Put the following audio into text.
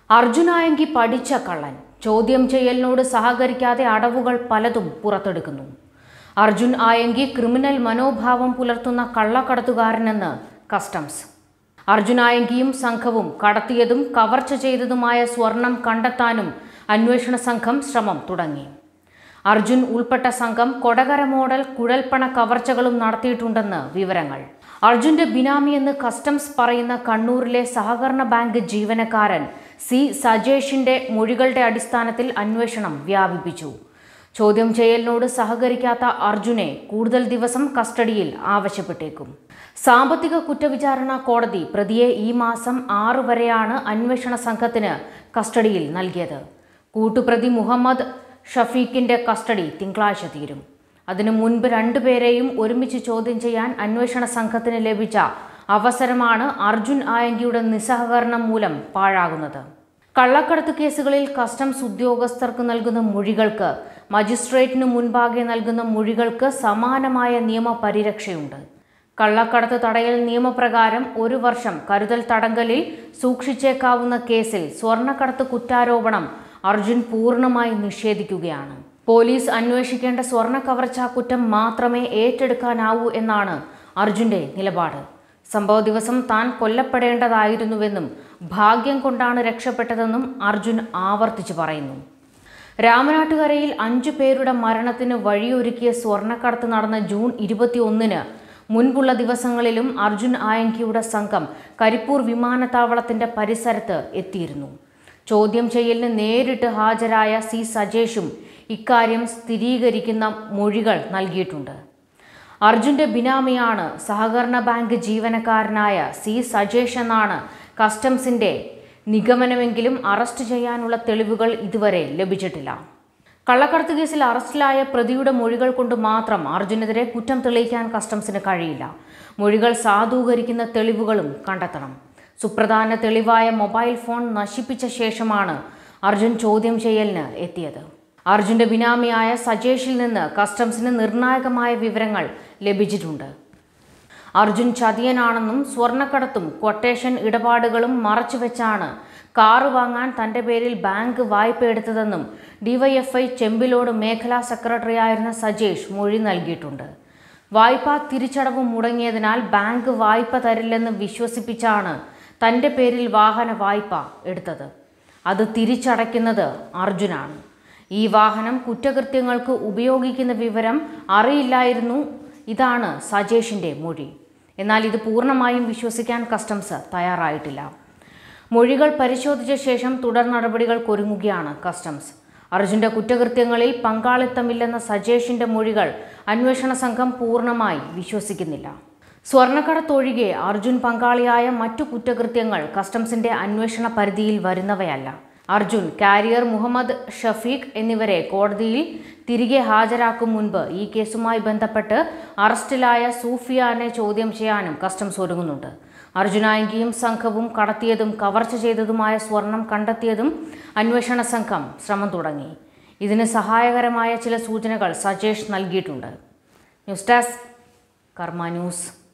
അർജുനായെങ്കി പഠിച്ച കള്ളൻ ചോദ്യം ചെയ്യലിനോട് സഹകരിക്കാതെ അടവുകൾ പലതും പുറത്തെടുക്കുന്നു അർജുൻ ആയെങ്കി ക്രിമിനൽ മനോഭാവം പുലർത്തുന്ന കള്ളക്കടത്തുകാരനെന്ന് കസ്റ്റംസ് അർജുൻ ആയെങ്കിയും സംഘവും കടത്തിയതും കവർച്ച ചെയ്തതുമായ സ്വർണം കണ്ടെത്താനും അന്വേഷണ സംഘം ശ്രമം തുടങ്ങി അർജുൻ ഉൾപ്പെട്ട സംഘം കൊടകര മോഡൽ കുഴൽപ്പണ കവർച്ചകളും നടത്തിയിട്ടുണ്ടെന്ന് വിവരങ്ങൾ അർജുന്റെ ബിനാമി എന്ന് കസ്റ്റംസ് പറയുന്ന കണ്ണൂരിലെ സഹകരണ ബാങ്ക് ജീവനക്കാരൻ സി സജേഷിന്റെ മൊഴികളുടെ അടിസ്ഥാനത്തിൽ അന്വേഷണം വ്യാപിപ്പിച്ചു ചോദ്യം ചെയ്യലിനോട് സഹകരിക്കാത്ത അർജുനെ കൂടുതൽ ദിവസം കസ്റ്റഡിയിൽ ആവശ്യപ്പെട്ടേക്കും സാമ്പത്തിക കുറ്റവിചാരണ കോടതി പ്രതിയെ ഈ മാസം ആറ് വരെയാണ് അന്വേഷണ സംഘത്തിന് കസ്റ്റഡിയിൽ നൽകിയത് കൂട്ടുപ്രതി മുഹമ്മദ് ഷഫീഖിന്റെ കസ്റ്റഡി തിങ്കളാഴ്ച തീരും അതിനു മുൻപ് രണ്ടുപേരെയും ഒരുമിച്ച് ചോദ്യം ചെയ്യാൻ അന്വേഷണ സംഘത്തിന് ലഭിച്ച അവസരമാണ് അർജുൻ ആയങ്കിയുടെ നിസ്സഹകരണം മൂലം പാഴാകുന്നത് കള്ളക്കടത്ത് കേസുകളിൽ കസ്റ്റംസ് ഉദ്യോഗസ്ഥർക്ക് നൽകുന്ന മൊഴികൾക്ക് മജിസ്ട്രേറ്റിന് മുൻപാകെ നൽകുന്ന മൊഴികൾക്ക് സമാനമായ നിയമപരിരക്ഷയുണ്ട് കള്ളക്കടത്ത് തടയൽ നിയമപ്രകാരം ഒരു വർഷം കരുതൽ തടങ്കലിൽ സൂക്ഷിച്ചേക്കാവുന്ന കേസിൽ സ്വർണ്ണക്കടത്ത് കുറ്റാരോപണം അർജുൻ പൂർണ്ണമായി നിഷേധിക്കുകയാണ് പോലീസ് അന്വേഷിക്കേണ്ട സ്വർണ്ണ കവർച്ചാ കുറ്റം മാത്രമേ ഏറ്റെടുക്കാനാവൂ എന്നാണ് അർജുന്റെ നിലപാട് സംഭവ ദിവസം താൻ കൊല്ലപ്പെടേണ്ടതായിരുന്നുവെന്നും ഭാഗ്യം കൊണ്ടാണ് രക്ഷപ്പെട്ടതെന്നും അർജുൻ ആവർത്തിച്ചു പറയുന്നു രാമനാട്ടുകരയിൽ അഞ്ചു പേരുടെ മരണത്തിന് വഴിയൊരുക്കിയ സ്വർണ്ണക്കടത്ത് നടന്ന ജൂൺ ഇരുപത്തിയൊന്നിന് മുൻപുള്ള ദിവസങ്ങളിലും അർജുൻ ആയങ്കിയുടെ സംഘം കരിപ്പൂർ വിമാനത്താവളത്തിന്റെ പരിസരത്ത് എത്തിയിരുന്നു ചോദ്യം ചെയ്യലിന് നേരിട്ട് ഹാജരായ സി സജേഷും ഇക്കാര്യം സ്ഥിരീകരിക്കുന്ന മൊഴികൾ നൽകിയിട്ടുണ്ട് അർജുന്റെ ബിനാമിയാണ് സഹകരണ ബാങ്ക് ജീവനക്കാരനായ സി സജേഷ് എന്നാണ് കസ്റ്റംസിന്റെ നിഗമനമെങ്കിലും അറസ്റ്റ് ചെയ്യാനുള്ള തെളിവുകൾ ഇതുവരെ ലഭിച്ചിട്ടില്ല കള്ളക്കടത്ത് കേസിൽ അറസ്റ്റിലായ പ്രതിയുടെ മൊഴികൾ കൊണ്ട് മാത്രം അർജുനെതിരെ കുറ്റം തെളിയിക്കാൻ കസ്റ്റംസിന് കഴിയില്ല മൊഴികൾ സാധൂകരിക്കുന്ന തെളിവുകളും കണ്ടെത്തണം സുപ്രധാന തെളിവായ മൊബൈൽ ഫോൺ നശിപ്പിച്ച ശേഷമാണ് അർജുൻ ചോദ്യം ചെയ്യലിന് എത്തിയത് അർജുന്റെ ബിനാമിയായ സജേഷിൽ നിന്ന് കസ്റ്റംസിന് നിർണായകമായ വിവരങ്ങൾ ലഭിച്ചിട്ടുണ്ട് അർജുൻ ചതിയനാണെന്നും സ്വർണ്ണക്കടത്തും ക്വട്ടേഷൻ ഇടപാടുകളും മറച്ചുവെച്ചാണ് കാറ് വാങ്ങാൻ തന്റെ പേരിൽ ബാങ്ക് വായ്പ എടുത്തതെന്നും ഡിവൈഎഫ്ഐ ചെമ്പിലോട് മേഖലാ സെക്രട്ടറിയായിരുന്ന സജേഷ് മൊഴി നൽകിയിട്ടുണ്ട് വായ്പാ തിരിച്ചടവ് മുടങ്ങിയതിനാൽ ബാങ്ക് വായ്പ തരില്ലെന്ന് വിശ്വസിപ്പിച്ചാണ് തന്റെ പേരിൽ വാഹന വായ്പ എടുത്തത് അത് തിരിച്ചടയ്ക്കുന്നത് അർജുനാണ് ഈ വാഹനം കുറ്റകൃത്യങ്ങൾക്ക് ഉപയോഗിക്കുന്ന വിവരം അറിയില്ലായിരുന്നു ഇതാണ് സജേഷിന്റെ മൊഴി എന്നാൽ ഇത് പൂർണ്ണമായും വിശ്വസിക്കാൻ കസ്റ്റംസ് തയ്യാറായിട്ടില്ല മൊഴികൾ പരിശോധിച്ച ശേഷം തുടർ നടപടികൾക്കൊരുങ്ങുകയാണ് കസ്റ്റംസ് അർജുന്റെ കുറ്റകൃത്യങ്ങളിൽ പങ്കാളിത്തമില്ലെന്ന സജേഷിന്റെ മൊഴികൾ അന്വേഷണ സംഘം പൂർണ്ണമായി വിശ്വസിക്കുന്നില്ല സ്വർണ്ണക്കടത്തൊഴികെ അർജുൻ പങ്കാളിയായ മറ്റു കുറ്റകൃത്യങ്ങൾ കസ്റ്റംസിന്റെ അന്വേഷണ പരിധിയിൽ വരുന്നവയല്ല അർജുൻ കാരിയർ മുഹമ്മദ് ഷഫീഖ് എന്നിവരെ കോടതിയിൽ തിരികെ ഹാജരാക്കും മുൻപ് ഈ കേസുമായി ബന്ധപ്പെട്ട് അറസ്റ്റിലായ സൂഫിയാനെ ചോദ്യം ചെയ്യാനും കസ്റ്റംസ് ഒരുങ്ങുന്നുണ്ട് അർജുനായങ്കിയും സംഘവും കടത്തിയതും കവർച്ച ചെയ്തതുമായ സ്വർണം കണ്ടെത്തിയതും അന്വേഷണ സംഘം ശ്രമം തുടങ്ങി ഇതിന് സഹായകരമായ ചില സൂചനകൾ സജേഷ് നൽകിയിട്ടുണ്ട് ന്യൂസ് ഡെസ്ക് കർമ്മ ന്യൂസ്